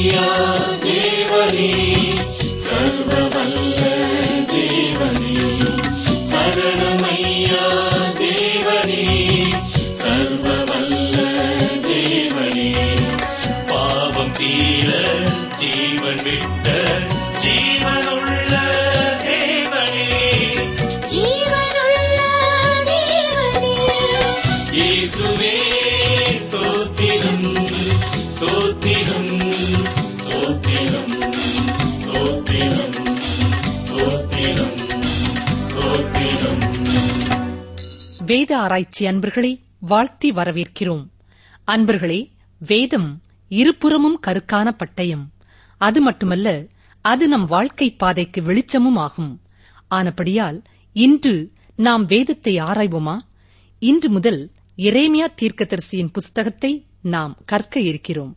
சரணமையா தேவனே சர்வவல்ல தேவனே சரணமையா தேவனே சர்வவல்ல தேவனே பாவம் தீர ஜீவன் விட்ட ஜீவனுள்ள தேவனே ஜீவனுள்ள தேவனே இயேசுவே ஸ்தோத்திரம் ஸ்தோத்திரம் ஸ்தோத்திரம் ஸ்தோத்திரம் ஸ்தோத்திரம் ஸ்தோத்திரம் வேத ஆராய்ச்சி அன்பர்களே வாழ்த்தி வரவேற்கிறோம் அன்பர்களே வேதம் இருபுறமும் கருக்கான பட்டயம் அது மட்டுமல்ல அது நம் வாழ்க்கை பாதைக்கு வெளிச்சமும் ஆகும் ஆனபடியால் இன்று நாம் வேதத்தை ஆராய்வோமா இன்று முதல் எரேமியா தீர்க்கதரிசியின் புஸ்தகத்தை நாம் கற்க இருக்கிறோம்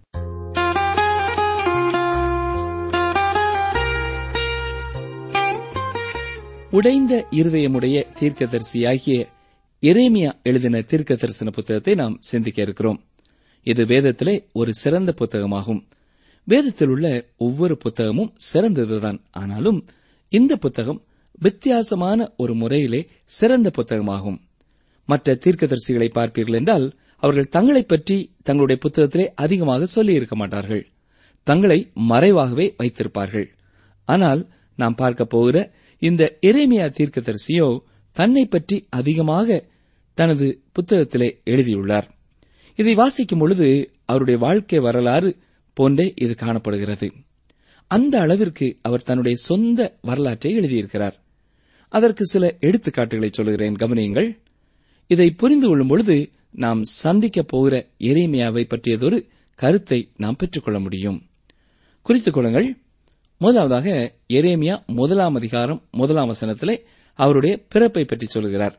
உடைந்த இருதயமுடைய தீர்க்கதரிசியாகிய எரேமியா எழுதின தீர்க்க தரிசன புத்தகத்தை நாம் சிந்திக்க இருக்கிறோம் இது வேதத்திலே ஒரு சிறந்த புத்தகமாகும் வேதத்தில் உள்ள ஒவ்வொரு புத்தகமும் சிறந்ததுதான் ஆனாலும் இந்த புத்தகம் வித்தியாசமான ஒரு முறையிலே சிறந்த புத்தகமாகும் மற்ற தீர்க்கதரிசிகளை பார்ப்பீர்கள் என்றால் அவர்கள் தங்களைப் பற்றி தங்களுடைய புத்தகத்திலே அதிகமாக சொல்லியிருக்க மாட்டார்கள் தங்களை மறைவாகவே வைத்திருப்பார்கள் ஆனால் நாம் பார்க்க போகிற இந்த எரேமியா தீர்க்கதரிசியோ தன்னை பற்றி அதிகமாக தனது புத்தகத்திலே எழுதியுள்ளார் இதை வாசிக்கும் பொழுது அவருடைய வாழ்க்கை வரலாறு போன்றே இது காணப்படுகிறது அந்த அளவிற்கு அவர் தன்னுடைய சொந்த வரலாற்றை எழுதியிருக்கிறார் அதற்கு சில எடுத்துக்காட்டுகளை சொல்கிறேன் கவனியுங்கள் இதை புரிந்து கொள்ளும் பொழுது நாம் சந்திக்கப் போகிற எரேமியாவை பற்றியதொரு கருத்தை நாம் பெற்றுக்கொள்ள முடியும் குறித்துக் கொள்ளுங்கள் முதலாவதாக எரேமியா முதலாம் அதிகாரம் முதலாம் வசனத்திலே அவருடைய பிறப்பை பற்றி சொல்கிறார்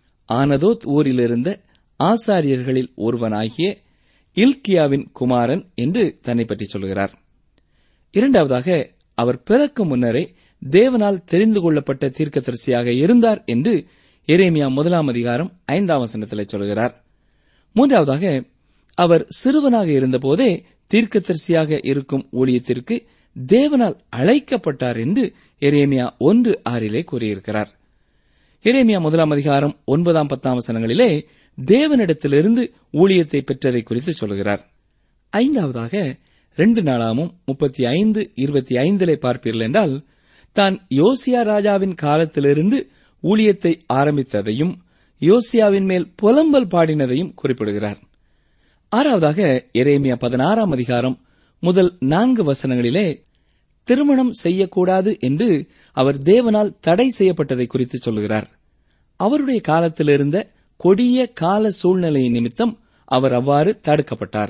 ஆனதோத் ஊரிலிருந்த ஆசாரியர்களில் ஒருவனாகிய இல்கியாவின் குமாரன் என்று தன்னை பற்றி சொல்கிறார் இரண்டாவதாக அவர் பிறக்கும் முன்னரே தேவனால் தெரிந்து கொள்ளப்பட்ட தீர்க்கதரிசியாக இருந்தார் என்று எரேமியா முதலாம் அதிகாரம் ஐந்தாம் வசனத்திலே சொல்கிறார் மூன்றாவதாக அவர் சிறுவனாக இருந்தபோதே தீர்க்கதரிசியாக இருக்கும் ஊழியத்திற்கு தேவனால் அழைக்கப்பட்டார் என்று எரேமியா ஒன்று ஆறிலே கூறியிருக்கிறார் எரேமியா முதலாம் அதிகாரம் ஒன்பதாம் பத்தாம் வசனங்களிலே தேவனிடத்திலிருந்து ஊழியத்தை பெற்றதை குறித்து சொல்கிறார் ஐந்தாவதாக ரெண்டு நாளாமும் முப்பத்தி ஐந்து இருபத்தி ஐந்திலே பார்ப்பீர்கள் என்றால் தான் யோசியா ராஜாவின் காலத்திலிருந்து ஊழியத்தை ஆரம்பித்ததையும் யோசியாவின் மேல் புலம்பல் பாடினதையும் குறிப்பிடுகிறார் ஆறாவதாக எரேமியா பதினாறாம் அதிகாரம் முதல் நான்கு வசனங்களிலே திருமணம் செய்யக்கூடாது என்று அவர் தேவனால் தடை செய்யப்பட்டதை குறித்து சொல்கிறார் அவருடைய காலத்திலிருந்த கொடிய கால சூழ்நிலை நிமித்தம் அவர் அவ்வாறு தடுக்கப்பட்டார்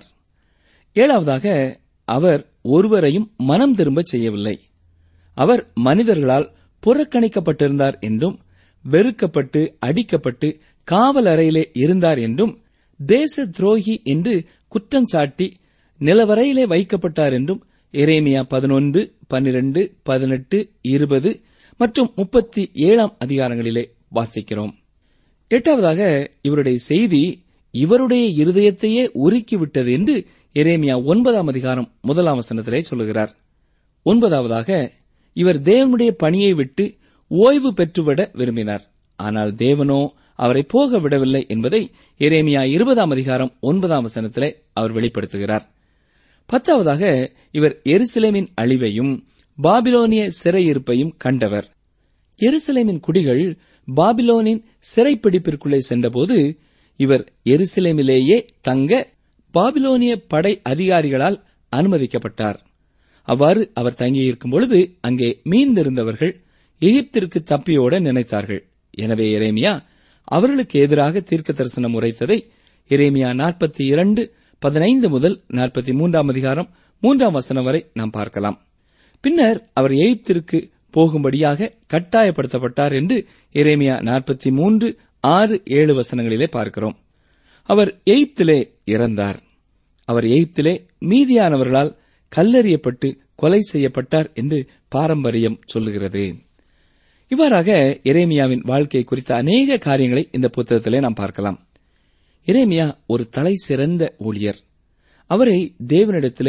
ஏழாவதாக அவர் ஒருவரையும் மனம் திரும்ப செய்யவில்லை அவர் மனிதர்களால் புறக்கணிக்கப்பட்டிருந்தார் என்றும் வெறுக்கப்பட்டு அடிக்கப்பட்டு காவல் அறையிலே இருந்தார் என்றும் தேச துரோகி என்று குற்றம் சாட்டி நிலவரையிலே வைக்கப்பட்டார் என்றும் எரேமியா பதினொன்று பன்னிரண்டு பதினெட்டு இருபது மற்றும் முப்பத்தி ஏழாம் அதிகாரங்களிலே வாசிக்கிறோம் எட்டாவதாக இவருடைய செய்தி இவருடைய இருதயத்தையே உருக்கிவிட்டது என்று எரேமியா ஒன்பதாம் அதிகாரம் முதலாம் வசனத்திலே சொல்லுகிறார் ஒன்பதாவதாக இவர் தேவனுடைய பணியை விட்டு ஓய்வு பெற்றுவிட விரும்பினார் ஆனால் தேவனோ அவரை போக விடவில்லை என்பதை எரேமியா இருபதாம் அதிகாரம் ஒன்பதாம் வசனத்திலே அவர் வெளிப்படுத்துகிறார் பத்தாவதாக இவர் எருசலேமின் அழிவையும் பாபிலோனிய சிறையிருப்பையும் கண்டவர் எருசலேமின் குடிகள் பாபிலோனின் சிறைப்பிடிப்பிற்குள்ளே சென்றபோது இவர் எருசலேமிலேயே தங்க பாபிலோனிய படை அதிகாரிகளால் அனுமதிக்கப்பட்டார் அவ்வாறு அவர் தங்கியிருக்கும் பொழுது அங்கே மீந்திருந்தவர்கள் எகிப்திற்கு தப்பியோட நினைத்தார்கள் எனவே எரேமியா அவர்களுக்கு எதிராக தீர்க்க தரிசனம் உரைத்ததை எரேமியா நாற்பத்தி இரண்டு பதினைந்து முதல் நாற்பத்தி மூன்றாம் அதிகாரம் மூன்றாம் வசனம் வரை நாம் பார்க்கலாம் பின்னர் அவர் எகிப்திற்கு போகும்படியாக கட்டாயப்படுத்தப்பட்டார் என்று எரேமியா நாற்பத்தி மூன்று ஆறு ஏழு வசனங்களிலே பார்க்கிறோம் அவர் எகிப்திலே இறந்தார் அவர் எகிப்திலே மீதியானவர்களால் கல்லெறியப்பட்டு கொலை செய்யப்பட்டார் என்று பாரம்பரியம் சொல்லுகிறது இவ்வாறாக எரேமியாவின் வாழ்க்கை குறித்த அநேக காரியங்களை இந்த புத்தகத்திலே நாம் பார்க்கலாம் எரேமியா ஒரு தலை சிறந்த ஊழியர் அவரை தேவனிடத்திலே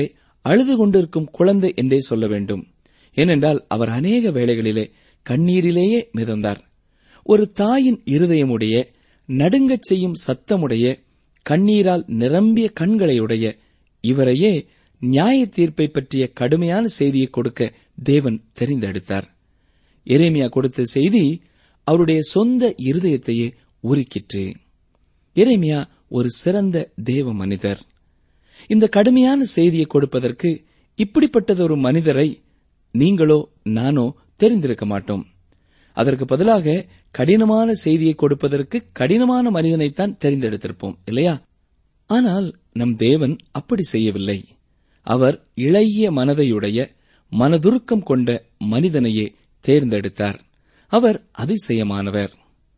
அழுது கொண்டிருக்கும் குழந்தை என்றே சொல்ல வேண்டும் ஏனென்றால் அவர் அநேக வேளைகளிலே கண்ணீரிலேயே மிதந்தார் ஒரு தாயின் இருதயமுடைய நடுங்கச் செய்யும் சத்தமுடைய கண்ணீரால் நிரம்பிய கண்களையுடைய இவரையே நியாய தீர்ப்பை பற்றிய கடுமையான செய்தியை கொடுக்க தேவன் தெரிந்தெடுத்தார் எரேமியா கொடுத்த செய்தி அவருடைய சொந்த இருதயத்தையே உருக்கிற்று எரேமியா ஒரு சிறந்த தேவ மனிதர் இந்த கடுமையான செய்தியை கொடுப்பதற்கு இப்படிப்பட்டதொரு மனிதரை நீங்களோ நானோ தெரிந்திருக்க மாட்டோம் அதற்கு பதிலாக கடினமான செய்தியை கொடுப்பதற்கு கடினமான மனிதனைத்தான் தெரிந்தெடுத்திருப்போம் இல்லையா ஆனால் நம் தேவன் அப்படி செய்யவில்லை அவர் இளைய மனதையுடைய மனதுருக்கம் கொண்ட மனிதனையே தேர்ந்தெடுத்தார் அவர் அதிசயமானவர்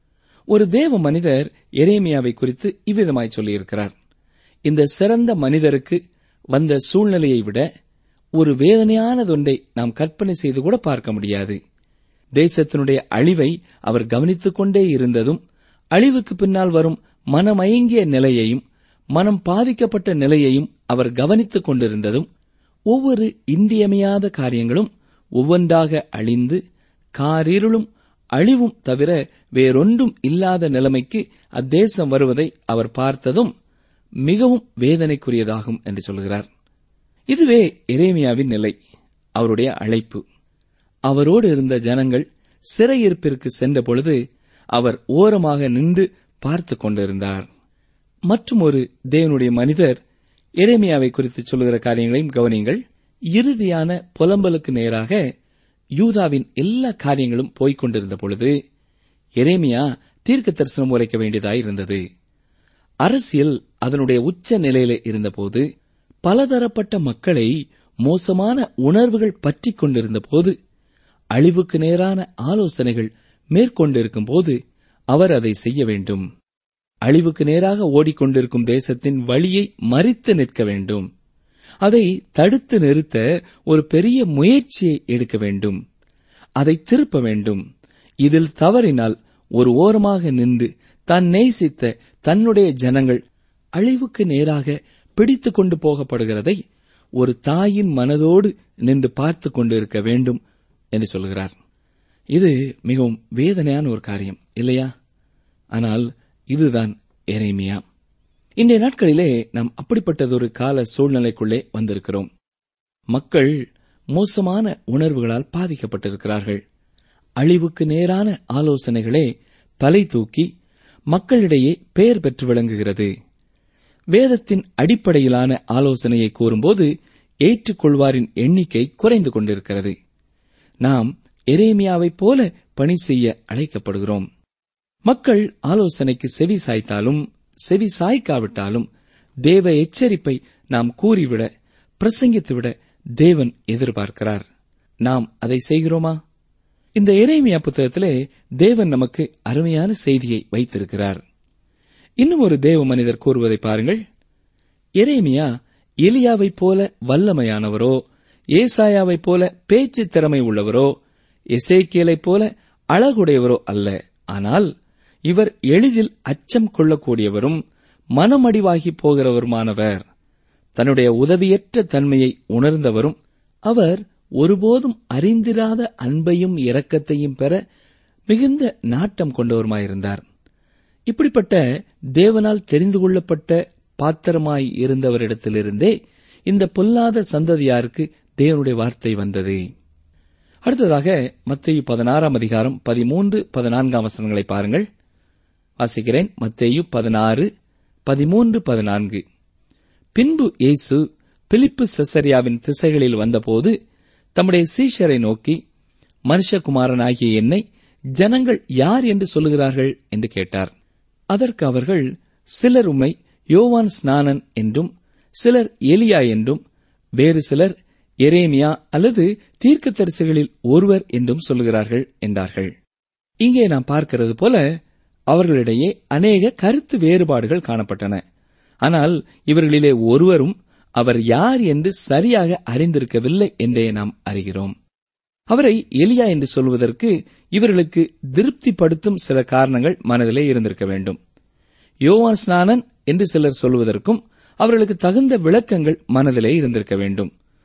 ஒரு தேவ மனிதர் எரேமியாவை குறித்து இவ்விதமாய் சொல்லியிருக்கிறார் இந்த சிறந்த மனிதருக்கு வந்த சூழ்நிலையை விட ஒரு வேதனையானதொன்றை நாம் கற்பனை செய்து கூட பார்க்க முடியாது தேசத்தினுடைய அழிவை அவர் கவனித்துக் கொண்டே இருந்ததும் அழிவுக்கு பின்னால் வரும் மனமயங்கிய நிலையையும் மனம் பாதிக்கப்பட்ட நிலையையும் அவர் கவனித்துக் கொண்டிருந்ததும் ஒவ்வொரு இன்றியமையாத காரியங்களும் ஒவ்வொன்றாக அழிந்து காரிருளும் அழிவும் தவிர வேறொன்றும் இல்லாத நிலைமைக்கு அத்தேசம் வருவதை அவர் பார்த்ததும் மிகவும் வேதனைக்குரியதாகும் என்று சொல்கிறார் இதுவே எரேமியாவின் நிலை அவருடைய அழைப்பு அவரோடு இருந்த ஜனங்கள் சிறையிருப்பிற்கு சென்ற பொழுது அவர் ஓரமாக நின்று பார்த்துக் கொண்டிருந்தார் மற்றும் ஒரு தேவனுடைய மனிதர் எரேமியாவை குறித்து சொல்லுகிற காரியங்களையும் கவனியுங்கள் இறுதியான புலம்பலுக்கு நேராக யூதாவின் எல்லா காரியங்களும் போய்க் கொண்டிருந்த பொழுது எரேமியா தீர்க்க தரிசனம் உரைக்க வேண்டியதாயிருந்தது அரசியல் அதனுடைய உச்ச நிலையிலே இருந்தபோது பலதரப்பட்ட மக்களை மோசமான உணர்வுகள் பற்றிக் கொண்டிருந்த போது அழிவுக்கு நேரான ஆலோசனைகள் மேற்கொண்டிருக்கும் போது அவர் அதை செய்ய வேண்டும் அழிவுக்கு நேராக ஓடிக்கொண்டிருக்கும் தேசத்தின் வழியை மறித்து நிற்க வேண்டும் அதை தடுத்து நிறுத்த ஒரு பெரிய முயற்சியை எடுக்க வேண்டும் அதை திருப்ப வேண்டும் இதில் தவறினால் ஒரு ஓரமாக நின்று தான் நேசித்த தன்னுடைய ஜனங்கள் அழிவுக்கு நேராக பிடித்துக் கொண்டு போகப்படுகிறதை ஒரு தாயின் மனதோடு நின்று பார்த்து கொண்டிருக்க வேண்டும் என்று சொல்கிறார் இது மிகவும் வேதனையான ஒரு காரியம் இல்லையா ஆனால் இதுதான் எரேமியா இன்றைய நாட்களிலே நாம் அப்படிப்பட்டதொரு கால சூழ்நிலைக்குள்ளே வந்திருக்கிறோம் மக்கள் மோசமான உணர்வுகளால் பாதிக்கப்பட்டிருக்கிறார்கள் அழிவுக்கு நேரான ஆலோசனைகளே தலை தூக்கி மக்களிடையே பெயர் பெற்று விளங்குகிறது வேதத்தின் அடிப்படையிலான ஆலோசனையை கூறும்போது ஏற்றுக்கொள்வாரின் எண்ணிக்கை குறைந்து கொண்டிருக்கிறது நாம் எரேமியாவைப் போல பணி செய்ய அழைக்கப்படுகிறோம் மக்கள் ஆலோசனைக்கு செவி சாய்த்தாலும் செவி சாய்க்காவிட்டாலும் தேவ எச்சரிப்பை நாம் கூறிவிட பிரசங்கித்துவிட தேவன் எதிர்பார்க்கிறார் நாம் அதை செய்கிறோமா இந்த எரேமியா புத்தகத்திலே தேவன் நமக்கு அருமையான செய்தியை வைத்திருக்கிறார் இன்னும் ஒரு தேவ மனிதர் கூறுவதை பாருங்கள் எரேமியா எலியாவைப் போல வல்லமையானவரோ ஏசாயாவைப் போல பேச்சு திறமை உள்ளவரோ எசேக்கியலைப் போல அழகுடையவரோ அல்ல ஆனால் இவர் எளிதில் அச்சம் கொள்ளக்கூடியவரும் மனமடிவாகி போகிறவருமானவர் தன்னுடைய உதவியற்ற தன்மையை உணர்ந்தவரும் அவர் ஒருபோதும் அறிந்திராத அன்பையும் இரக்கத்தையும் பெற மிகுந்த நாட்டம் கொண்டவருமாயிருந்தார் இப்படிப்பட்ட தேவனால் தெரிந்து கொள்ளப்பட்ட பாத்திரமாய் இருந்தவரிடத்திலிருந்தே இந்த பொல்லாத சந்ததியாருக்கு தேவனுடைய வார்த்தை வந்தது அடுத்ததாக மத்தேயு பதினாறாம் அதிகாரம் பதிமூன்று பதினான்காம் வசனங்களை பாருங்கள் வாசிக்கிறேன் மத்தேயு பதினாறு பதிமூன்று பதினான்கு பின்பு இயேசு பிலிப்பு செசரியாவின் திசைகளில் வந்தபோது தம்முடைய சீஷரை நோக்கி மனுஷகுமாரனாகிய என்னை ஜனங்கள் யார் என்று சொல்லுகிறார்கள் என்று கேட்டார் அதற்கு அவர்கள் சிலர் உம்மை யோவான் ஸ்நானன் என்றும் சிலர் எலியா என்றும் வேறு சிலர் எரேமியா அல்லது தீர்க்கதரிசிகளில் ஒருவர் என்றும் சொல்லுகிறார்கள் என்றார்கள் இங்கே நாம் பார்க்கிறது போல அவர்களிடையே அநேக கருத்து வேறுபாடுகள் காணப்பட்டன ஆனால் இவர்களிலே ஒருவரும் அவர் யார் என்று சரியாக அறிந்திருக்கவில்லை என்றே நாம் அறிகிறோம் அவரை எலியா என்று சொல்வதற்கு இவர்களுக்கு திருப்திப்படுத்தும் சில காரணங்கள் மனதிலே இருந்திருக்க வேண்டும் யோவான் ஸ்நானன் என்று சிலர் சொல்வதற்கும் அவர்களுக்கு தகுந்த விளக்கங்கள் மனதிலே இருந்திருக்க வேண்டும்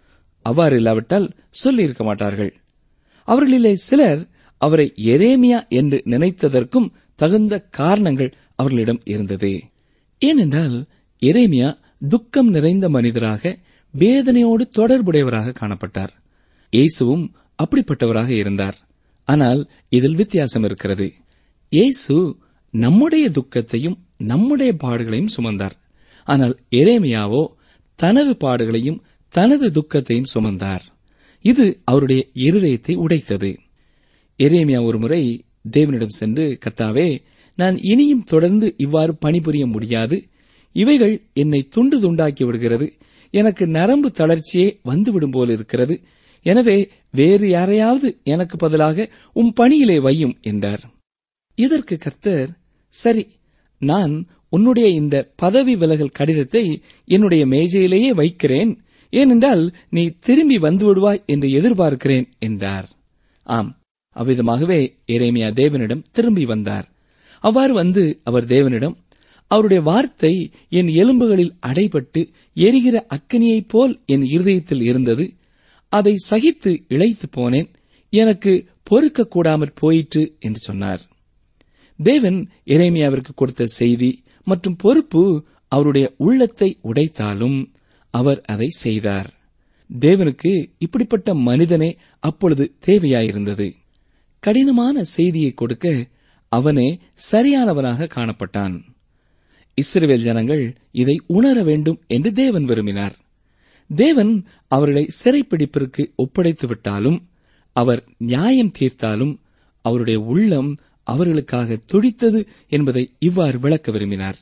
அவ்வாறு இல்லாவிட்டால் சொல்லியிருக்க மாட்டார்கள் அவர்களிலே சிலர் அவரை எரேமியா என்று நினைத்ததற்கும் தகுந்த காரணங்கள் அவர்களிடம் இருந்தது ஏனென்றால் எரேமியா துக்கம் நிறைந்த மனிதராக வேதனையோடு தொடர்புடையவராக காணப்பட்டார் இயேசுவும் அப்படிப்பட்டவராக இருந்தார் ஆனால் இதில் வித்தியாசம் இருக்கிறது இயேசு நம்முடைய துக்கத்தையும் நம்முடைய பாடுகளையும் சுமந்தார் ஆனால் எரேமியாவோ தனது பாடுகளையும் தனது துக்கத்தையும் சுமந்தார் இது அவருடைய இருதயத்தை உடைத்தது எரேமியா ஒருமுறை தேவனிடம் சென்று கர்த்தாவே நான் இனியும் தொடர்ந்து இவ்வாறு பணிபுரிய முடியாது இவைகள் என்னை துண்டு துண்டாக்கி விடுகிறது எனக்கு நரம்பு தளர்ச்சியே வந்துவிடும் போல் இருக்கிறது எனவே வேறு யாரையாவது எனக்கு பதிலாக உம் பணியிலே வையும் என்றார் இதற்கு கர்த்தர் சரி நான் உன்னுடைய இந்த பதவி விலகல் கடிதத்தை என்னுடைய மேஜையிலேயே வைக்கிறேன் ஏனென்றால் நீ திரும்பி வந்து விடுவாய் என்று எதிர்பார்க்கிறேன் என்றார் ஆம் அவ்விதமாகவே எரேமியா தேவனிடம் திரும்பி வந்தார் அவ்வாறு வந்து அவர் தேவனிடம் அவருடைய வார்த்தை என் எலும்புகளில் அடைபட்டு எரிகிற அக்கினியைப் போல் என் இருதயத்தில் இருந்தது அதை சகித்து இழைத்து போனேன் எனக்கு பொறுக்க கூடாமற் போயிற்று என்று சொன்னார் தேவன் எரேமியாவிற்கு கொடுத்த செய்தி மற்றும் பொறுப்பு அவருடைய உள்ளத்தை உடைத்தாலும் அவர் அதை செய்தார் தேவனுக்கு இப்படிப்பட்ட மனிதனே அப்பொழுது தேவையாயிருந்தது கடினமான செய்தியை கொடுக்க அவனே சரியானவனாக காணப்பட்டான் இஸ்ரவேல் ஜனங்கள் இதை உணர வேண்டும் என்று தேவன் விரும்பினார் தேவன் அவர்களை சிறைப்பிடிப்பிற்கு ஒப்படைத்து விட்டாலும் அவர் நியாயம் தீர்த்தாலும் அவருடைய உள்ளம் அவர்களுக்காக துடித்தது என்பதை இவ்வாறு விளக்க விரும்பினார்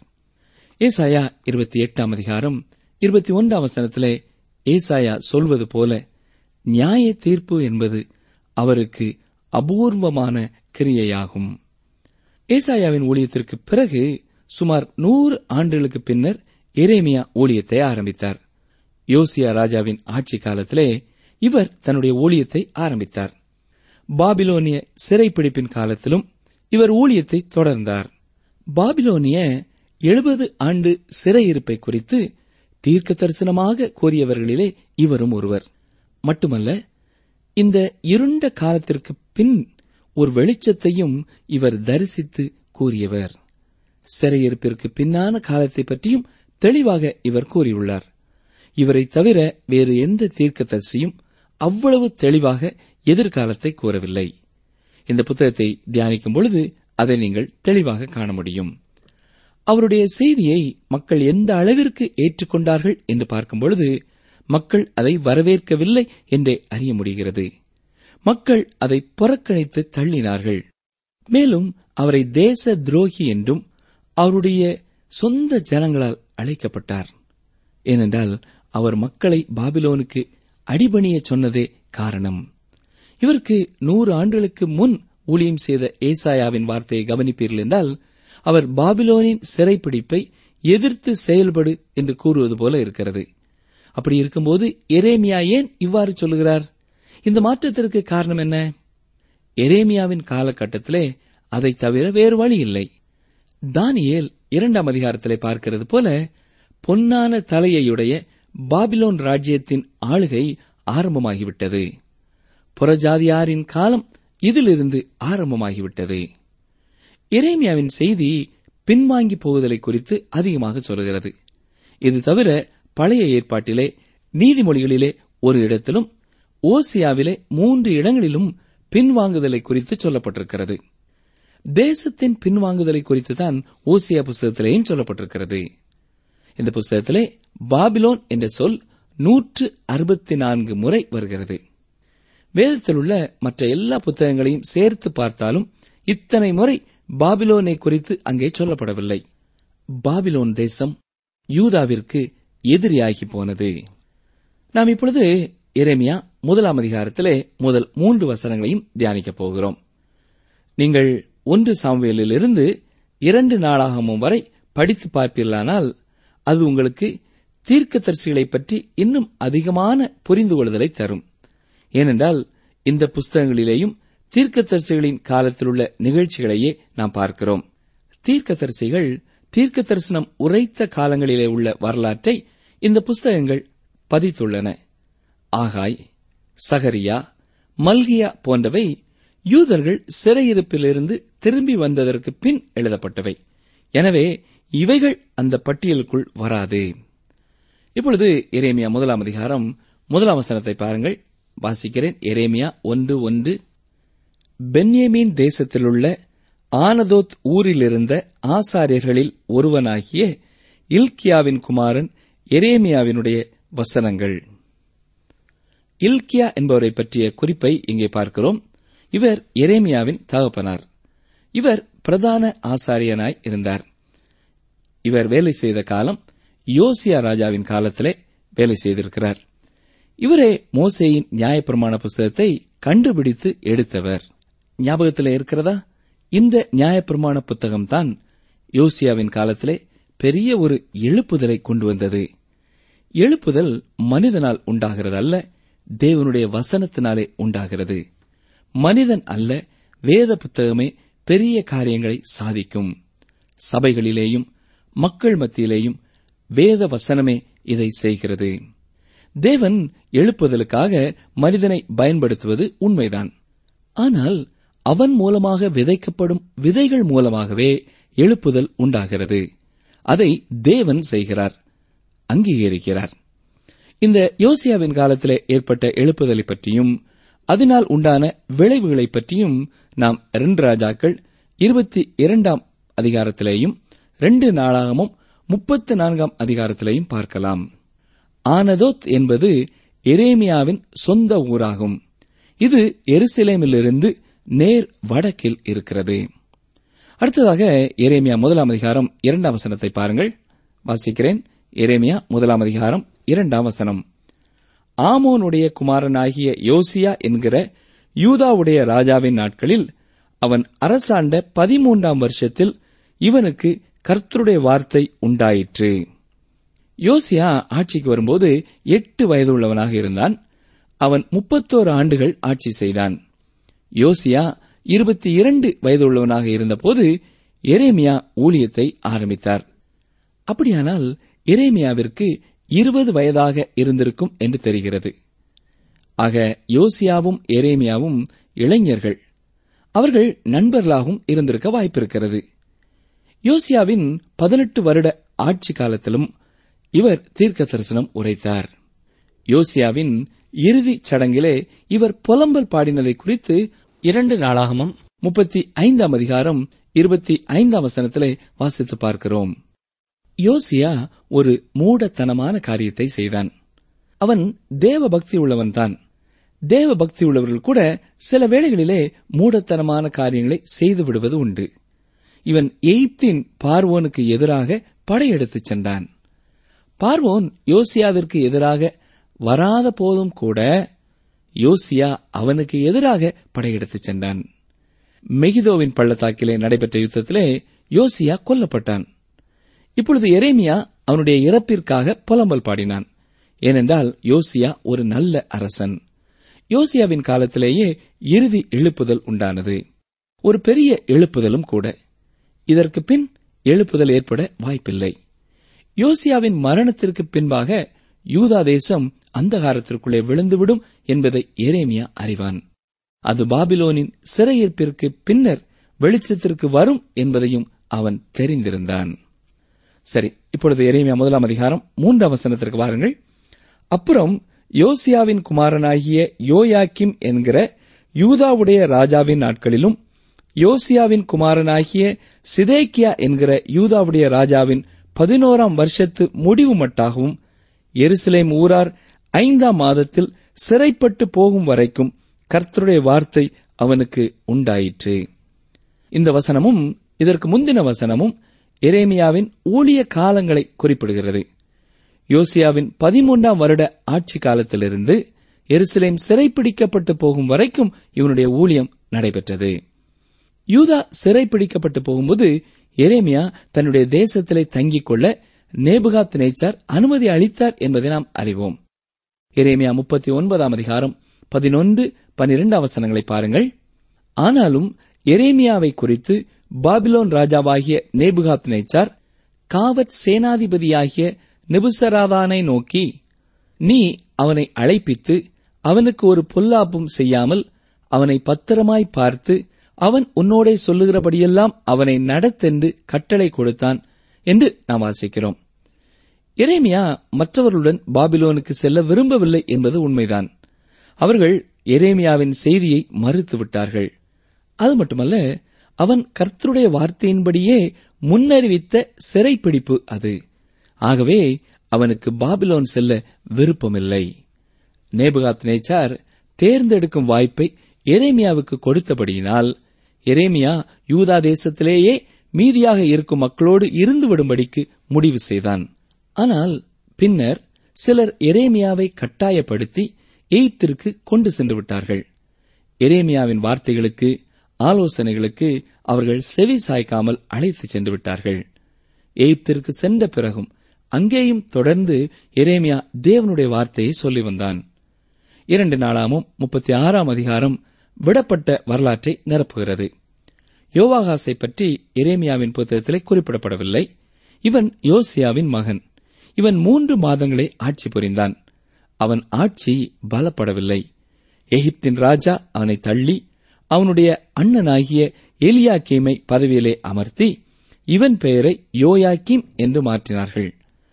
ஏசாயா இருபத்தி எட்டாம் அதிகாரம் இருபத்தி ஒன்றாம் வசனத்திலே ஏசாயா சொல்வது போல நியாய தீர்ப்பு என்பது அவருக்கு அபூர்வமான கிரியையாகும் ஏசாயாவின் ஊழியத்திற்கு பிறகு சுமார் நூறு ஆண்டுகளுக்கு பின்னர் எரேமியா ஊழியத்தை ஆரம்பித்தார் யோசியா ராஜாவின் ஆட்சி காலத்திலே இவர் தன்னுடைய ஊழியத்தை ஆரம்பித்தார் பாபிலோனிய சிறைப்பிடிப்பின் காலத்திலும் இவர் ஊழியத்தை தொடர்ந்தார் பாபிலோனிய எழுபது ஆண்டு சிறையிருப்பை குறித்து தீர்க்க தரிசனமாக கூறியவர்களிலே இவரும் ஒருவர் மட்டுமல்ல இந்த இருண்ட காலத்திற்கு பின் ஒரு வெளிச்சத்தையும் இவர் தரிசித்து கூறியவர் சிறையிருப்பிற்கு பின்னான காலத்தை பற்றியும் தெளிவாக இவர் கூறியுள்ளார் இவரை தவிர வேறு எந்த தீர்க்கதரிசியும் அவ்வளவு தெளிவாக எதிர்காலத்தை கூறவில்லை இந்த புத்தகத்தை தியானிக்கும் பொழுது அதை நீங்கள் தெளிவாக காண முடியும் அவருடைய செய்தியை மக்கள் எந்த அளவிற்கு ஏற்றுக்கொண்டார்கள் என்று பார்க்கும் பொழுது மக்கள் அதை வரவேற்கவில்லை என்றே அறிய முடிகிறது மக்கள் அதை புறக்கணித்து தள்ளினார்கள் மேலும் அவரை தேச துரோகி என்றும் அவருடைய சொந்த ஜனங்களால் அழைக்கப்பட்டார் ஏனென்றால் அவர் மக்களை பாபிலோனுக்கு அடிபணிய சொன்னதே காரணம் இவருக்கு நூறு ஆண்டுகளுக்கு முன் ஊழியம் செய்த ஏசாயாவின் வார்த்தையை கவனிப்பீர்கள் என்றால் அவர் பாபிலோனின் சிறைப்பிடிப்பை எதிர்த்து செயல்படு என்று கூறுவது போல இருக்கிறது அப்படி இருக்கும்போது எரேமியா ஏன் இவ்வாறு சொல்லுகிறார் இந்த மாற்றத்திற்கு காரணம் என்ன எரேமியாவின் காலகட்டத்திலே அதை தவிர வேறு வழி இல்லை தானியேல் இரண்டாம் அதிகாரத்திலே பார்க்கிறது போல பொன்னான தலையையுடைய பாபிலோன் ராஜ்யத்தின் ஆளுகை ஆரம்பமாகிவிட்டது புறஜாதியாரின் காலம் இதிலிருந்து ஆரம்பமாகிவிட்டது எரேமியாவின் செய்தி பின்வாங்கி போகுதலை குறித்து அதிகமாக சொல்கிறது இது தவிர பழைய ஏற்பாட்டிலே நீதிமொழிகளிலே ஒரு இடத்திலும் ஓசியாவிலே மூன்று இடங்களிலும் பின்வாங்குதலை குறித்து சொல்லப்பட்டிருக்கிறது தேசத்தின் பின்வாங்குதலை குறித்து தான் ஓசியா புஸ்தகத்திலேயும் சொல்லப்பட்டிருக்கிறது இந்த புஸ்தகத்திலே பாபிலோன் என்ற சொல் நூற்று அறுபத்தி நான்கு முறை வருகிறது வேதத்தில் உள்ள மற்ற எல்லா புத்தகங்களையும் சேர்த்து பார்த்தாலும் இத்தனை முறை பாபிலோனை குறித்து அங்கே சொல்லப்படவில்லை பாபிலோன் தேசம் யூதாவிற்கு எதிரியாகி போனது நாம் இப்பொழுது எரேமியா முதலாம் அதிகாரத்திலே முதல் மூன்று வசனங்களையும் தியானிக்கப் போகிறோம் நீங்கள் ஒன்று சாமுவேலிலிருந்து இரண்டு நாளாகமும் வரை படித்து பார்ப்பீர்களானால் அது உங்களுக்கு தீர்க்கதரிசிகளைப் பற்றி இன்னும் அதிகமான புரிந்து கொள்ளுதலை தரும் ஏனென்றால் இந்த புஸ்தகங்களிலேயும் தீர்க்கதரிசிகளின் காலத்தில் உள்ள நிகழ்ச்சிகளையே நாம் பார்க்கிறோம் தீர்க்கதரிசிகள் தீர்க்க தரிசனம் உரைத்த காலங்களிலே உள்ள வரலாற்றை இந்த புஸ்தகங்கள் பதித்துள்ளன ஆகாய் சகரியா மல்கியா போன்றவை யூதர்கள் சிறையிருப்பிலிருந்து திரும்பி வந்ததற்கு பின் எழுதப்பட்டவை எனவே இவைகள் அந்த பட்டியலுக்குள் வராது இப்பொழுது எரேமியா முதலாம் அதிகாரம் முதலாம் வசனத்தை பாருங்கள் வாசிக்கிறேன் எரேமியா ஒன்று ஒன்று பென்யமீன் தேசத்திலுள்ள ஆனதோத் ஊரிலிருந்த ஆசாரியர்களில் ஒருவனாகிய இல்கியாவின் குமாரன் எரேமியாவினுடைய வசனங்கள் இல்கியா என்பவரை பற்றிய குறிப்பை இங்கே பார்க்கிறோம் இவர் எரேமியாவின் தகப்பனார் இவர் பிரதான ஆசாரியனாய் இருந்தார் இவர் வேலை செய்த காலம் யோசியா ராஜாவின் காலத்திலே வேலை செய்திருக்கிறார் இவரே மோசேயின் நியாயப்பிரமாண புஸ்தகத்தை கண்டுபிடித்து எடுத்தவர் ஞாபகத்தில் இருக்கிறதா இந்த நியாயப்பிரமாண புத்தகம்தான் யோசியாவின் காலத்திலே பெரிய ஒரு எழுப்புதலை கொண்டு வந்தது எழுப்புதல் மனிதனால் உண்டாகிறது அல்ல தேவனுடைய வசனத்தினாலே உண்டாகிறது மனிதன் அல்ல வேத புத்தகமே பெரிய காரியங்களை சாதிக்கும் சபைகளிலேயும் மக்கள் மத்தியிலேயும் வேத வசனமே இதை செய்கிறது தேவன் எழுப்புதலுக்காக மனிதனை பயன்படுத்துவது உண்மைதான் ஆனால் அவன் மூலமாக விதைக்கப்படும் விதைகள் மூலமாகவே எழுப்புதல் உண்டாகிறது அதை தேவன் செய்கிறார் அங்கீகரிக்கிறார் இந்த யோசியாவின் காலத்திலே ஏற்பட்ட எழுப்புதலை பற்றியும் அதனால் உண்டான விளைவுகளை பற்றியும் நாம் இரண்டு ராஜாக்கள் இருபத்தி இரண்டாம் அதிகாரத்திலேயும் ரெண்டு நாளாகமும் முப்பத்து நான்காம் அதிகாரத்திலேயும் பார்க்கலாம் ஆனதோத் என்பது எரேமியாவின் சொந்த ஊராகும் இது எருசலேமிலிருந்து நேர் வடக்கில் இருக்கிறது அடுத்ததாக எரேமியா முதலாம் அதிகாரம் இரண்டாம் வசனத்தை பாருங்கள் வாசிக்கிறேன் எரேமியா முதலாம் அதிகாரம் இரண்டாம் வசனம் ஆமோனுடைய குமாரனாகிய யோசியா என்கிற யூதாவுடைய ராஜாவின் நாட்களில் அவன் அரசாண்ட பதிமூன்றாம் வருஷத்தில் இவனுக்கு கர்த்தருடைய வார்த்தை உண்டாயிற்று யோசியா ஆட்சிக்கு வரும்போது எட்டு வயதுள்ளவனாக இருந்தான் அவன் முப்பத்தோரு ஆண்டுகள் ஆட்சி செய்தான் யோசியா இருபத்தி இரண்டு வயதுள்ளவனாக இருந்தபோது எரேமியா ஊழியத்தை ஆரம்பித்தார் அப்படியானால் எரேமியாவிற்கு இருபது வயதாக இருந்திருக்கும் என்று தெரிகிறது ஆக யோசியாவும் எரேமியாவும் இளைஞர்கள் அவர்கள் நண்பர்களாகவும் இருந்திருக்க வாய்ப்பிருக்கிறது யோசியாவின் பதினெட்டு வருட ஆட்சி காலத்திலும் இவர் தீர்க்க தரிசனம் உரைத்தார் யோசியாவின் இறுதிச் சடங்கிலே இவர் புலம்பல் பாடினதை குறித்து இரண்டு நாளாகமும் முப்பத்தி ஐந்தாம் அதிகாரம் இருபத்தி ஐந்தாம் வசனத்திலே வாசித்து பார்க்கிறோம் யோசியா ஒரு மூடத்தனமான காரியத்தை செய்தான் அவன் தேவ பக்தி உள்ளவன்தான் தேவ பக்தி உள்ளவர்கள் கூட சில வேளைகளிலே மூடத்தனமான காரியங்களை செய்து விடுவது உண்டு இவன் எய்ப்தின் பார்வோனுக்கு எதிராக படையெடுத்துச் சென்றான் பார்வோன் யோசியாவிற்கு எதிராக வராத போதும் கூட யோசியா அவனுக்கு எதிராக படையெடுத்துச் சென்றான் மெகிதோவின் பள்ளத்தாக்கிலே நடைபெற்ற யுத்தத்திலே யோசியா கொல்லப்பட்டான் இப்பொழுது எரேமியா அவனுடைய இறப்பிற்காக புலம்பல் பாடினான் ஏனென்றால் யோசியா ஒரு நல்ல அரசன் யோசியாவின் காலத்திலேயே இறுதி எழுப்புதல் உண்டானது ஒரு பெரிய எழுப்புதலும் கூட இதற்கு பின் எழுப்புதல் ஏற்பட வாய்ப்பில்லை யோசியாவின் மரணத்திற்கு பின்பாக யூதா தேசம் அந்தகாரத்திற்குள்ளே விழுந்துவிடும் என்பதை எரேமியா அறிவான் அது பாபிலோனின் சிறையிருப்பிற்கு பின்னர் வெளிச்சத்திற்கு வரும் என்பதையும் அவன் தெரிந்திருந்தான் சரி இப்பொழுது எரேமியா முதலாம் அதிகாரம் மூன்றாம் வசனத்திற்கு வாருங்கள் அப்புறம் யோசியாவின் குமாரனாகிய யோயாக்கிம் என்கிற யூதாவுடைய ராஜாவின் நாட்களிலும் யோசியாவின் குமாரனாகிய சிதேக்கியா என்கிற யூதாவுடைய ராஜாவின் பதினோராம் வருஷத்து முடிவு மட்டாகவும் எருசலேம் ஊரார் ஐந்தாம் மாதத்தில் சிறைப்பட்டு போகும் வரைக்கும் கர்த்தருடைய வார்த்தை அவனுக்கு உண்டாயிற்று இந்த வசனமும் இதற்கு முந்தின வசனமும் எரேமியாவின் ஊழிய காலங்களை குறிப்பிடுகிறது யோசியாவின் பதிமூன்றாம் வருட ஆட்சி காலத்திலிருந்து எருசலேம் சிறைப்பிடிக்கப்பட்டு போகும் வரைக்கும் இவனுடைய ஊழியம் நடைபெற்றது யூதா சிறைப்பிடிக்கப்பட்டு போகும்போது எரேமியா தன்னுடைய தேசத்திலே தங்கிக் கொள்ள நேபுகாத் நேச்சார் அனுமதி அளித்தார் என்பதை நாம் அறிவோம் எரேமியா முப்பத்தி ஒன்பதாம் அதிகாரம் பதினொன்று பனிரெண்டு வசனங்களை பாருங்கள் ஆனாலும் எரேமியாவை குறித்து பாபிலோன் ராஜாவாகிய நேபுகாத் நேச்சார் காவற் சேனாதிபதியாகிய நெபுசராதானை நோக்கி நீ அவனை அழைப்பித்து அவனுக்கு ஒரு பொல்லாப்பும் செய்யாமல் அவனை பத்திரமாய் பார்த்து அவன் உன்னோடே சொல்லுகிறபடியெல்லாம் அவனை நடத்தென்று கட்டளை கொடுத்தான் என்று நாம் வாசிக்கிறோம் எரேமியா மற்றவர்களுடன் பாபிலோனுக்கு செல்ல விரும்பவில்லை என்பது உண்மைதான் அவர்கள் எரேமியாவின் செய்தியை மறுத்து விட்டார்கள் அது மட்டுமல்ல அவன் கர்த்தருடைய வார்த்தையின்படியே முன்னறிவித்த சிறைப்பிடிப்பு அது ஆகவே அவனுக்கு பாபிலோன் செல்ல விருப்பமில்லை நேபுகாத் நேச்சார் தேர்ந்தெடுக்கும் வாய்ப்பை எரேமியாவுக்கு கொடுத்தபடியினால் எரேமியா யூதா தேசத்திலேயே மீதியாக இருக்கும் மக்களோடு இருந்து விடும்படிக்கு முடிவு செய்தான் ஆனால் பின்னர் சிலர் எரேமியாவை கட்டாயப்படுத்தி எய்த்திற்கு கொண்டு சென்று விட்டார்கள் எரேமியாவின் வார்த்தைகளுக்கு ஆலோசனைகளுக்கு அவர்கள் செவி சாய்க்காமல் அழைத்து சென்று விட்டார்கள் எய்ப்திற்கு சென்ற பிறகும் அங்கேயும் தொடர்ந்து எரேமியா தேவனுடைய வார்த்தையை சொல்லி வந்தான் இரண்டு நாளாமும் முப்பத்தி ஆறாம் அதிகாரம் விடப்பட்ட வரலாற்றை நிரப்புகிறது யோவாகாசை பற்றி எரேமியாவின் புத்தகத்திலே குறிப்பிடப்படவில்லை இவன் யோசியாவின் மகன் இவன் மூன்று மாதங்களே ஆட்சி புரிந்தான் அவன் ஆட்சி பலப்படவில்லை எகிப்தின் ராஜா அவனை தள்ளி அவனுடைய அண்ணனாகிய எலியாக்கீமை பதவியிலே அமர்த்தி இவன் பெயரை யோயாக்கிம் என்று மாற்றினார்கள்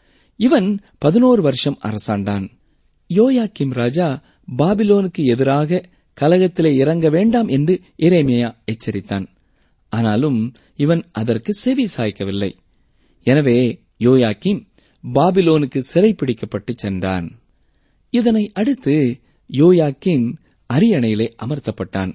இவன் பதினோரு வருஷம் அரசாண்டான் யோயாக்கிம் ராஜா பாபிலோனுக்கு எதிராக கலகத்திலே இறங்க வேண்டாம் என்று எரேமியா எச்சரித்தான் ஆனாலும் இவன் அதற்கு செவி சாய்க்கவில்லை எனவே யோயாக்கிம் பாபிலோனுக்கு சிறைப்பிடிக்கப்பட்டு சென்றான் இதனை அடுத்து யோயாக்கின் அரியணையிலே அமர்த்தப்பட்டான்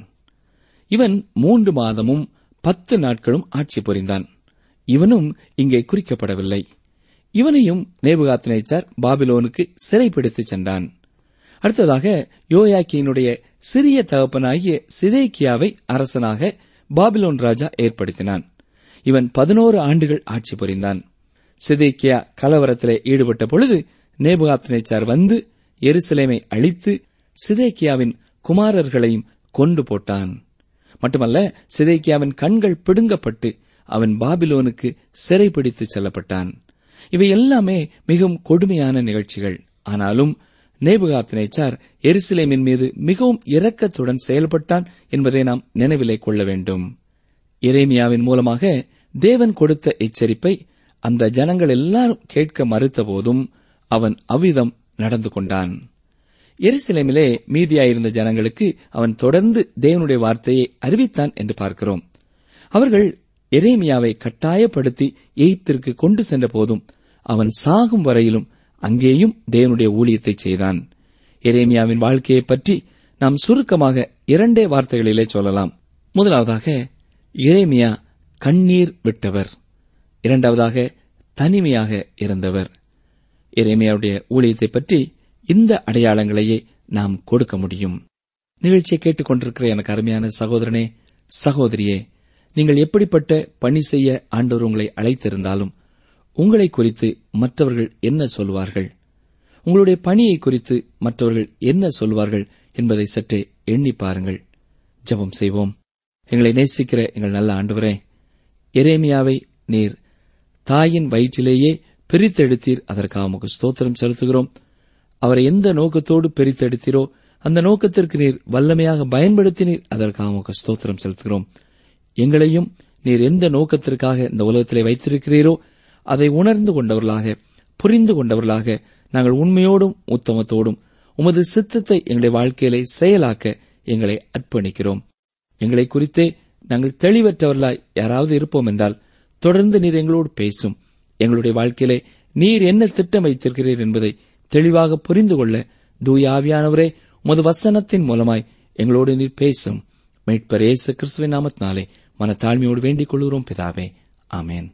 இவன் மூன்று மாதமும் பத்து நாட்களும் ஆட்சி புரிந்தான் இவனும் இங்கே குறிக்கப்படவில்லை இவனையும் நேபுகாத்நேச்சார் பாபிலோனுக்கு சிறைப்பிடித்துச் சென்றான் அடுத்ததாக யோயாக்கியினுடைய சிறிய தகப்பனாகிய சிதேக்கியாவை அரசனாக பாபிலோன் ராஜா ஏற்படுத்தினான் இவன் பதினோரு ஆண்டுகள் ஆட்சி புரிந்தான் சிதேக்கியா கலவரத்திலே ஈடுபட்ட பொழுது நேபுகாத்நேச்சார் வந்து எருசலேமை அழித்து சிதேக்கியாவின் குமாரர்களையும் கொண்டு போட்டான் மட்டுமல்ல சிதேக்கியாவின் கண்கள் பிடுங்கப்பட்டு அவன் பாபிலோனுக்கு சிறைப்பிடித்துச் செல்லப்பட்டான் இவை எல்லாமே மிகவும் கொடுமையான நிகழ்ச்சிகள் ஆனாலும் நேபுகாத்நேச்சார் எருசலேமின் மீது மிகவும் இரக்கத்துடன் செயல்பட்டான் என்பதை நாம் நினைவிலே கொள்ள வேண்டும் எரேமியாவின் மூலமாக தேவன் கொடுத்த எச்சரிப்பை அந்த ஜனங்கள் எல்லாரும் கேட்க மறுத்தபோதும் அவன் அவ்விதம் நடந்து கொண்டான் எருசலேமிலே மீதியாயிருந்த ஜனங்களுக்கு அவன் தொடர்ந்து தேவனுடைய வார்த்தையை அறிவித்தான் என்று பார்க்கிறோம் அவர்கள் எரேமியாவை கட்டாயப்படுத்தி எய்த்திற்கு கொண்டு சென்ற போதும் அவன் சாகும் வரையிலும் அங்கேயும் தேவனுடைய ஊழியத்தை செய்தான் எரேமியாவின் வாழ்க்கையை பற்றி நாம் சுருக்கமாக இரண்டே வார்த்தைகளிலே சொல்லலாம் முதலாவதாக எரேமியா கண்ணீர் விட்டவர் இரண்டாவதாக தனிமையாக இருந்தவர் எரேமியாவுடைய ஊழியத்தை பற்றி இந்த அடையாளங்களையே நாம் கொடுக்க முடியும் நிகழ்ச்சியை கேட்டுக்கொண்டிருக்கிற எனக்கு அருமையான சகோதரனே சகோதரியே நீங்கள் எப்படிப்பட்ட பணி செய்ய ஆண்டவர் உங்களை அழைத்திருந்தாலும் உங்களை குறித்து மற்றவர்கள் என்ன சொல்வார்கள் உங்களுடைய பணியை குறித்து மற்றவர்கள் என்ன சொல்வார்கள் என்பதை சற்றே எண்ணி பாருங்கள் ஜெபம் செய்வோம் எங்களை நேசிக்கிற எங்கள் நல்ல ஆண்டவரே எரேமியாவை நீர் தாயின் வயிற்றிலேயே பிரித்தெடுத்தீர் அதற்காக உமக்கு ஸ்தோத்திரம் செலுத்துகிறோம் அவரை எந்த நோக்கத்தோடு பிரித்தெடுத்தீரோ அந்த நோக்கத்திற்கு நீர் வல்லமையாக பயன்படுத்தினீர் அதற்காக உமக்கு ஸ்தோத்திரம் செலுத்துகிறோம் எங்களையும் நீர் எந்த நோக்கத்திற்காக இந்த உலகத்திலே வைத்திருக்கிறீரோ அதை உணர்ந்து கொண்டவர்களாக புரிந்து கொண்டவர்களாக நாங்கள் உண்மையோடும் உத்தமத்தோடும் உமது சித்தத்தை எங்களுடைய வாழ்க்கையிலே செயலாக்க எங்களை அர்ப்பணிக்கிறோம் எங்களை குறித்தே நாங்கள் தெளிவற்றவர்களாய் யாராவது இருப்போம் என்றால் தொடர்ந்து நீர் எங்களோடு பேசும் எங்களுடைய வாழ்க்கையிலே நீர் என்ன திட்டம் வைத்திருக்கிறீர் என்பதை தெளிவாக புரிந்து கொள்ள தூய ஆவியானவரே உமது வசனத்தின் மூலமாய் எங்களோடு நீர் பேசும் மீட்பர் இயேசு கிறிஸ்துவின் நாமத்தினாலே மன தாழ்மையோடு வேண்டிக் கொள்கிறோம் பிதாவே ஆமேன்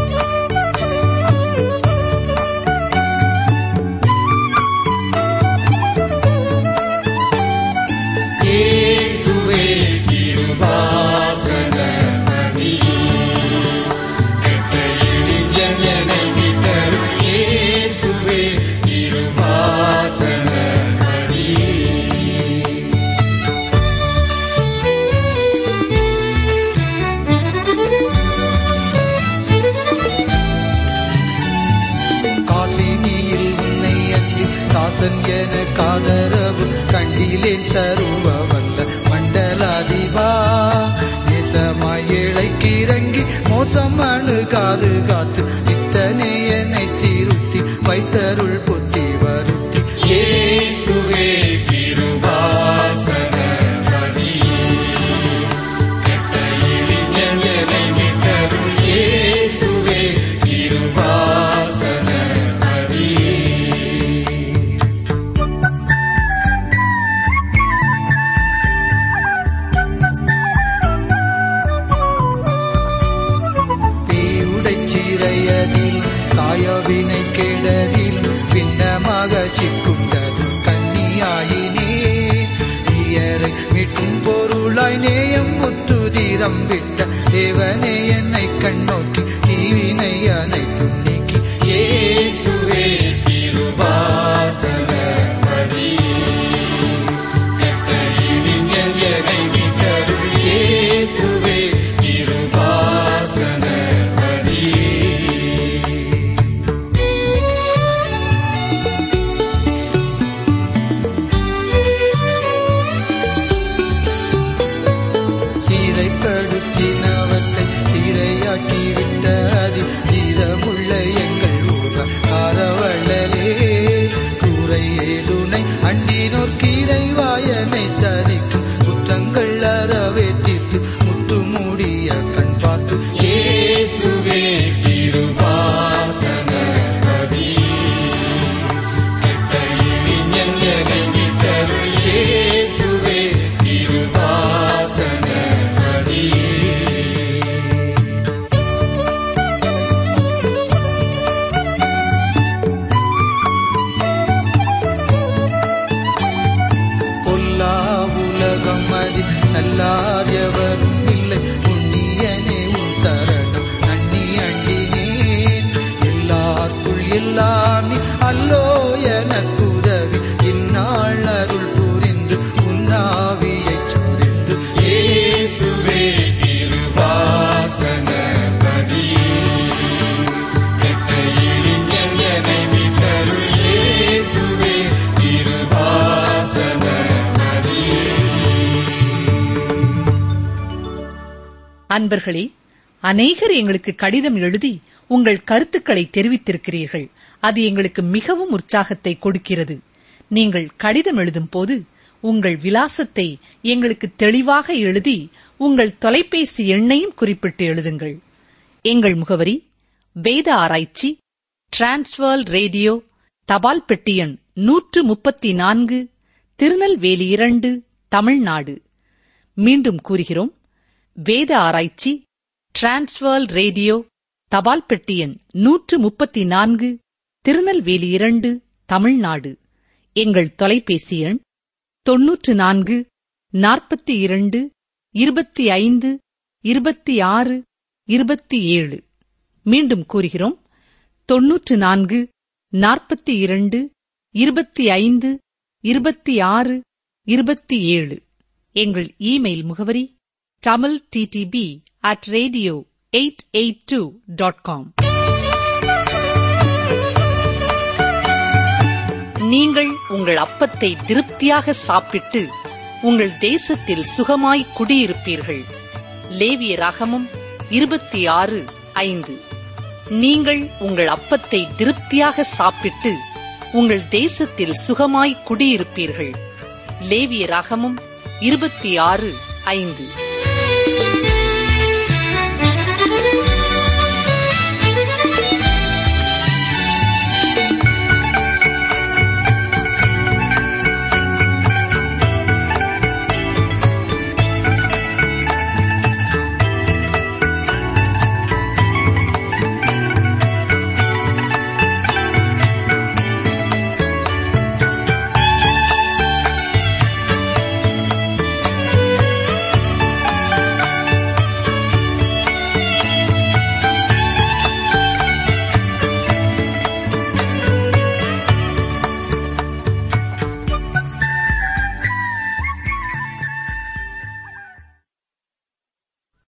இயேசுவே திருவாசன மணி கெட்ட இழிஞன் என்னை விட்டரும் இயேசுவே திருவாசன மணி Thank you. காதரவு கண்டிலேன் சருவ வல்ல மண்டலாதிபா நேசமாய் ஏழைக்கு இறங்கி மோசம் அணுகாது காத்து இத்தனை என்னை திருத்தி வைத்தருள் புத்தி வருத்தி இயேசுவே திருவாசக பதி கெட்ட இளைஞனை விட்டருள் இயேசுவே திருவாசக பதி தீயுடைச் சிறையதில் காயவினை கெடதில் பின்னமாக சிக்குண்டது கன்னியாயினே தீயரை மீட்கும் பொருளாய் நேயம் முத்துதிரம் விட்ட தேவனே என்னை கண்ணோக்கி தீவினை அனைத்தும் நீக்கி இயேசுவே திருவாசக பதி கெட்ட இளைஞனை விட்டருள் இயேசுவே திருவாசக பதி சீரைப்படுத்தினவற்றை சீரையாக்கி விட்ட அதில் சீரமுள்ள எங்கள் ஊர காரவள்ளலே கூரை ஏதுனை அண்டினோர் கீரை வாயனை சதிக்கும் குற்றங்கள் அறவே தீர்த்து முத்து மூடிய கண் பார்த்து இயேசுவே திருவாசக பதி கெட்ட இளைஞனை விட்டருள் இயேசுவே திருவாசக பதி பொல்லா உலகம் அதில் நல்லார் எவரும் இல்லை புண்ணியனே உன் தரணம் நன்னி அண்டினேன் எல்லாருக்குள் எல்லாம் நீ அல்லோ எனக்கு உதவி இந்நாள் அருள் புரிந்து உன்னாவியைச் சுரிந்து இயேசுவே திருவாசக பதி கெட்ட இளைஞனை விட்டருள் இயேசுவே திருவாசக பதி அன்பர்களே அநேகர் எங்களுக்கு கடிதம் எழுதி உங்கள் கருத்துக்களை தெரிவித்திருக்கிறீர்கள் அது எங்களுக்கு மிகவும் உற்சாகத்தை கொடுக்கிறது நீங்கள் கடிதம் எழுதும் போது உங்கள் விலாசத்தை எங்களுக்கு தெளிவாக எழுதி உங்கள் தொலைபேசி எண்ணையும் குறிப்பிட்டு எழுதுங்கள் எங்கள் முகவரி வேத ஆராய்ச்சி டிரான்ஸ்வர் ரேடியோ தபால் பெட்டி எண் நூற்று முப்பத்தி நான்கு திருநெல்வேலி இரண்டு தமிழ்நாடு மீண்டும் கூறுகிறோம் வேத ஆராய்ச்சி டிரான்ஸ்வர் ரேடியோ தபால் பெட்டி எண் நூற்று முப்பத்தி நான்கு திருநெல்வேலி இரண்டு தமிழ்நாடு எங்கள் தொலைபேசி எண் தொன்னூற்று நான்கு நாற்பத்தி இரண்டு இருபத்தி ஐந்து இருபத்தி ஆறு இருபத்தி ஏழு மீண்டும் கூறுகிறோம் தொன்னூற்று நான்கு நாற்பத்தி இரண்டு இருபத்தி ஐந்து இருபத்தி ஆறு இருபத்தி ஏழு எங்கள் இமெயில் முகவரி Tamil DTP at radio eight eight two dot com நீங்கள் உங்கள் அப்பத்தை திருப்தியாக சாப்பிட்டு உங்கள் தேசத்தில் சுகமாய் குடியிருப்பீர்கள் லேவிய ராகமம் இருபத்தி ஆறு ஐந்து நீங்கள் உங்கள் அப்பத்தை திருப்தியாக சாப்பிட்டு உங்கள் தேசத்தில் சுகமாய் குடியிருப்பீர்கள் லேவிய ராகமம் இருபத்தி ஆறு ஐந்து